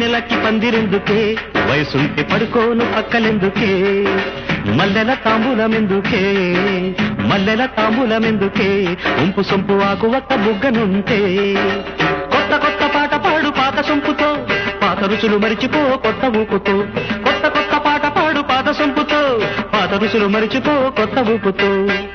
వెన్నెలకి పందిరెందుకే వయసుంటే పడుకోను పక్కలెందుకే మల్లెల తాంబూలమెందుకే మల్లెల తాంబూలమెందుకే ఉంపు సొంపు ఆకు ఒక్క బుగ్గనుంటే కొత్త కొత్త పాట పాడు పాత సొంపుతో పాత రుచులు మరిచిపో కొత్త ఊపుతో కొత్త కొత్త పాట పాడు పాత సొంపుతో పాత రుచులు మరిచిపో కొత్త ఊపుతో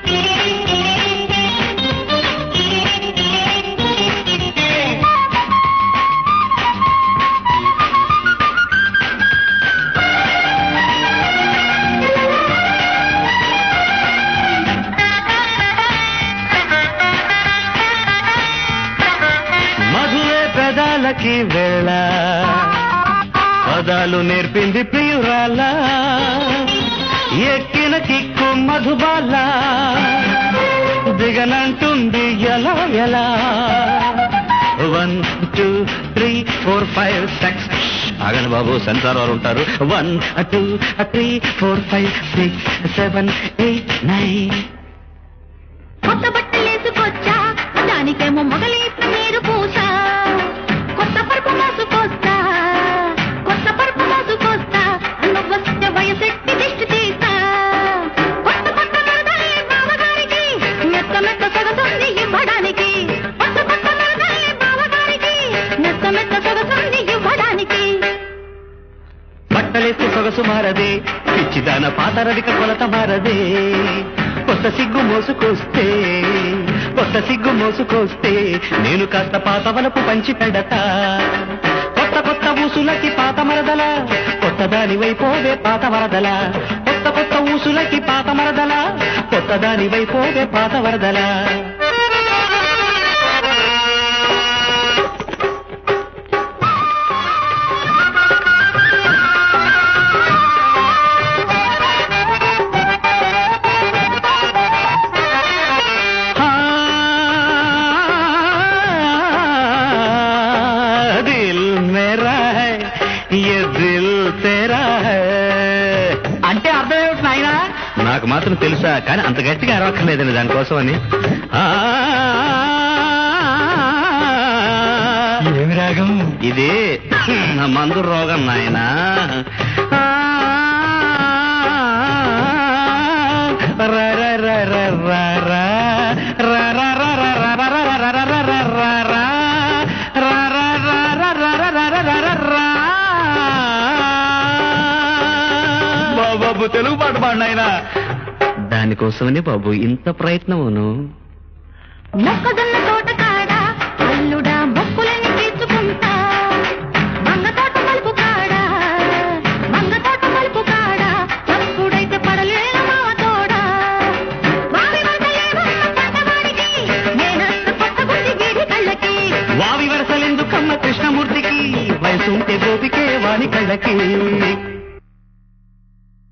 మధువే పెదాలకి వేళ పదాలు నేర్పింది ప్రియురాల ఎక్కిన కిక్కు మధుబాల దిగనంటుంది ఎలా ఎలా one two three four five six ఆగండి బాబు సెన్సార్ వారు ఉంటారు one two three four five six seven eight nine కొత్త బట్టలేసుకొచ్చా దానికేమో మొగలేసిన నీరు పూసా కొత్త పరుపు మోసుకొస్తా కొత్త పరుపు మోసుకొస్తా నువ్వొస్తే వయసెట్టి దిష్టి తీస్తా కొత్త కొత్త మరదలే బావగారికి మెత్త మెత్త సొగసుంది ఇవ్వడానికి కొత్త కొత్త మరదలే బావగారికి మెత్త మెత్త సొగసుంది ఇవ్వడానికి బట్టలేస్తే సొగసు మారదే పిచ్చిదాన పాతరదిక కొలత మారదే కొత్త సిగ్గు మోసుకొస్తే కొత్త సిగ్గు మోసుకొస్తే నేను కాస్త పాత వలపు పంచి పెడతా కొత్త కొత్త ఊసులకి పాత మరదల కొత్త దాని వైపోవే పాత వరదల కొత్త కొత్త ఊసులకి పాత మరదల కొత్త దాని వైపోవే పాత వరదల हाँ, दिल मेरा है ये दिल तेरा है అంటే అర్థం ఏమిటి నాయనా నాకు మాత్రం తెలుసా కానీ అంత గట్టిగా అరవక్కర్లేదండి దానికోసం అని ఏమి రాగం ఇది నా మందు రోగం నాయనా రా రా రా రా రా రా రా రా రా రా రా రా రా రా రా రా రా రా రా. రా రా రా రా రా రా రా రా రా రా రా. బాబు తెలుగు పాట పాడిన ఆయన దానికోసమని బాబు ఇంత ప్రయత్నమును మొక్కజొన్న తోట కాడ అల్లుడా మొక్కులని తీర్చుకుంటా మంగ తోట మలుపు కాడ మంగ తోట మలుపు కాడ అప్పుడైతే పడలేను మావ తోడా వారి వంటలేమన్న పట్టవాడికి నేనంత కొత్త బుద్ధి వీడి కళ్ళకి వావి వరసలెందుకమ్మ కృష్ణమూర్తికి వయసుంటే గోపికే వాని కళ్ళకి